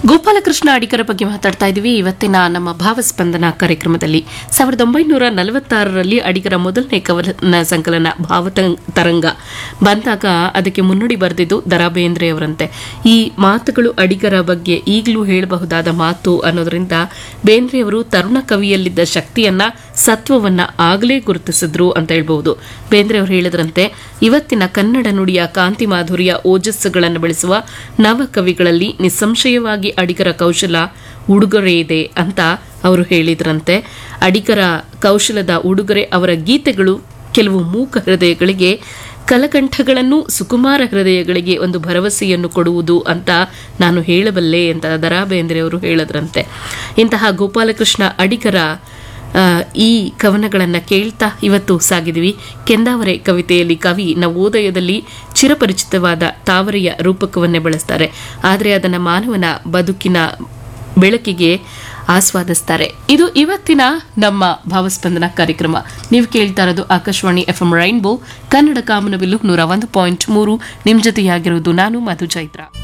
ಗೋಪಾಲಕೃಷ್ಣ ಅಡಿಗರ ಬಗ್ಗೆ ಮಾತಾಡ್ತಾ ಇದ್ದೀವಿ ಇವತ್ತಿನ ನಮ್ಮ ಭಾವಸ್ಪಂದನ ಕಾರ್ಯಕ್ರಮದಲ್ಲಿ ಸಾವಿರದ ಒಂಬೈನೂರ ನಲವತ್ತಾರರಲ್ಲಿ ಅಡಿಗರ ಮೊದಲನೇ ಕವನ ಸಂಕಲನ ಭಾವತರಂಗ ಬಂದಾಗ ಅದಕ್ಕೆ ಮುನ್ನುಡಿ ಬರೆದಿದ್ದು ದರಾ ಬೇಂದ್ರೆ ಅವರಂತೆ ಈ ಮಾತುಗಳು ಅಡಿಗರ ಬಗ್ಗೆ ಈಗಲೂ ಹೇಳಬಹುದಾದ ಮಾತು ಅನ್ನೋದರಿಂದ ಬೇಂದ್ರೆ ಅವರು ತರುಣ ಕವಿಯಲ್ಲಿದ್ದ ಶಕ್ತಿಯನ್ನ ಸತ್ವವನ್ನ ಆಗಲೇ ಗುರುತಿಸಿದ್ರು ಅಂತ ಹೇಳ್ಬಹುದು ಬೇಂದ್ರೆ ಅವರು ಹೇಳಿದ್ರಂತೆ ಇವತ್ತಿನ ಕನ್ನಡ ನುಡಿಯ ಕಾಂತಿ ಮಾಧುರ್ಯ ಓಜಸ್ಸುಗಳನ್ನು ಬೆಳೆಸುವ ನವ ಕವಿಗಳಲ್ಲಿ ನಿಸ್ಸಂಶಯವಾಗಿ ಅಡಿಗರ ಕೌಶಲ ಉಡುಗೊರೆ ಇದೆ ಅಂತ ಅವರು ಹೇಳಿದ್ರಂತೆ ಅಡಿಗರ ಕೌಶಲದ ಉಡುಗೊರೆ ಅವರ ಗೀತೆಗಳು ಕೆಲವು ಮೂಕ ಹೃದಯಗಳಿಗೆ ಕಲಕಂಠಗಳನ್ನು ಸುಕುಮಾರ ಹೃದಯಗಳಿಗೆ ಒಂದು ಭರವಸೆಯನ್ನು ಕೊಡುವುದು ಅಂತ ನಾನು ಹೇಳಬಲ್ಲೆ ಅಂತ ದರಾ ಬೇಂದ್ರೆ ಅವರು ಹೇಳಿದ್ರಂತೆ ಇಂತಹ ಗೋಪಾಲಕೃಷ್ಣ ಅಡಿಗರ ಆ, ಈ ಕವನಗಳನ್ನು ಕೇಳ್ತಾ ಇವತ್ತು ಸಾಗಿದ್ವಿ ಕೆಂದಾವರೆ ಕವಿತೆಯಲ್ಲಿ ಕವಿ ನವೋದಯದಲ್ಲಿ ಚಿರಪರಿಚಿತವಾದ ತಾವರೆಯ ರೂಪಕವನ್ನೇ ಬಳಸ್ತಾರೆ ಆದರೆ ಅದನ್ನು ಮಾನವನ ಬದುಕಿನ ಬೆಳಕಿಗೆ ಆಸ್ವಾದಿಸ್ತಾರೆ ಇದು ಇವತ್ತಿನ ನಮ್ಮ ಭಾವಸ್ಪಂದನ ಕಾರ್ಯಕ್ರಮ ನೀವು ಕೇಳ್ತಾ ಇರೋದು Akashvani F M rainbow Kannada ಕಾಮನಬಿಲ್ಲು ನೂರ ಒಂದು ಪಾಯಿಂಟ್ ಮೂರು ನಿಮ್ಮ ಜೊತೆಯಾಗಿರುವುದು ನಾನು ಮಧು ಚೈತ್ರ